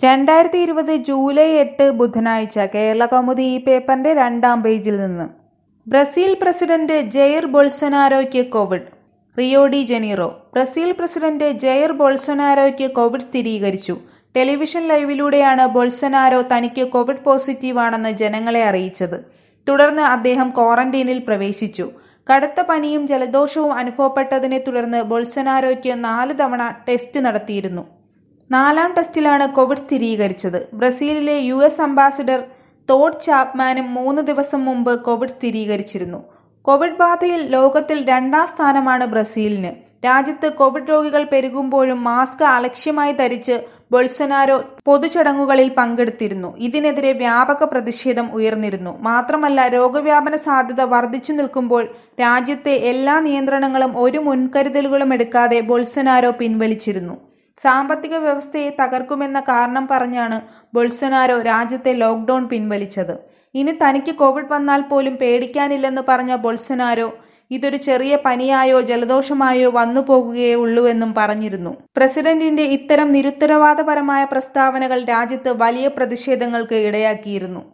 രണ്ടായിരത്തി ഇരുപത് ജൂലൈ എട്ട് ബുധനാഴ്ച കേരളകൗമുദി ഈ പേപ്പറിന്റെ രണ്ടാം പേജിൽ നിന്ന് ബ്രസീൽ പ്രസിഡന്റ് ജെയർ ബൊൾസൊനാരോയ്ക്ക് Covid Rio de Janeiro Brazil president Jair ബൊൾസൊനാരോയ്ക്ക് കോവിഡ് സ്ഥിരീകരിച്ചു ടെലിവിഷൻ ലൈവിലൂടെയാണ് ബൊൾസൊനാരോ തനിക്ക് കോവിഡ് പോസിറ്റീവാണെന്ന് ജനങ്ങളെ അറിയിച്ചത് തുടർന്ന് അദ്ദേഹം ക്വാറന്റീനിൽ പ്രവേശിച്ചു കടുത്ത പനിയും ജലദോഷവും അനുഭവപ്പെട്ടതിനെ തുടർന്ന് ബൊൾസൊനാരോയ്ക്ക് നാല് തവണ ടെസ്റ്റ് നടത്തിയിരുന്നു നാലാം ടെസ്റ്റിലാണ് കോവിഡ് സ്ഥിരീകരിച്ചത് ബ്രസീലിലെ യു എസ് അംബാസിഡർ തോഡ് ചാപ്മാനും മൂന്ന് ദിവസം മുമ്പ് കോവിഡ് സ്ഥിരീകരിച്ചിരുന്നു കോവിഡ് ബാധയിൽ ലോകത്തിൽ രണ്ടാം സ്ഥാനമാണ് ബ്രസീലിന് രാജ്യത്ത് കോവിഡ് രോഗികൾ പെരുകുമ്പോഴും മാസ്ക് അലക്ഷ്യമായി ധരിച്ച് ബൊൾസൊനാരോ പൊതുചടങ്ങുകളിൽ പങ്കെടുത്തിരുന്നു ഇതിനെതിരെ വ്യാപക പ്രതിഷേധം ഉയർന്നിരുന്നു മാത്രമല്ല രോഗവ്യാപന സാധ്യത വർദ്ധിച്ചു നിൽക്കുമ്പോൾ രാജ്യത്തെ എല്ലാ നിയന്ത്രണങ്ങളും ഒരു മുൻകരുതലുകളും എടുക്കാതെ ബൊൾസൊനാരോ പിൻവലിച്ചിരുന്നു സാമ്പത്തിക വ്യവസ്ഥയെ തകർക്കുമെന്ന കാരണം പറഞ്ഞാണ് ബൊൾസൊനാരോ രാജ്യത്തെ ലോക്ക്ഡൌൺ പിൻവലിച്ചത് ഇനി തനിക്ക് കോവിഡ് വന്നാൽ പോലും പേടിക്കാനില്ലെന്ന് പറഞ്ഞ ബൊൾസൊനാരോ ഇതൊരു ചെറിയ പനിയായോ ജലദോഷമായോ വന്നു പോകുകയേ ഉള്ളൂവെന്നും പറഞ്ഞിരുന്നു പ്രസിഡന്റിന്റെ ഇത്തരം നിരുത്തരവാദപരമായ പ്രസ്താവനകൾ രാജ്യത്ത് വലിയ പ്രതിഷേധങ്ങൾക്ക് ഇടയാക്കിയിരുന്നു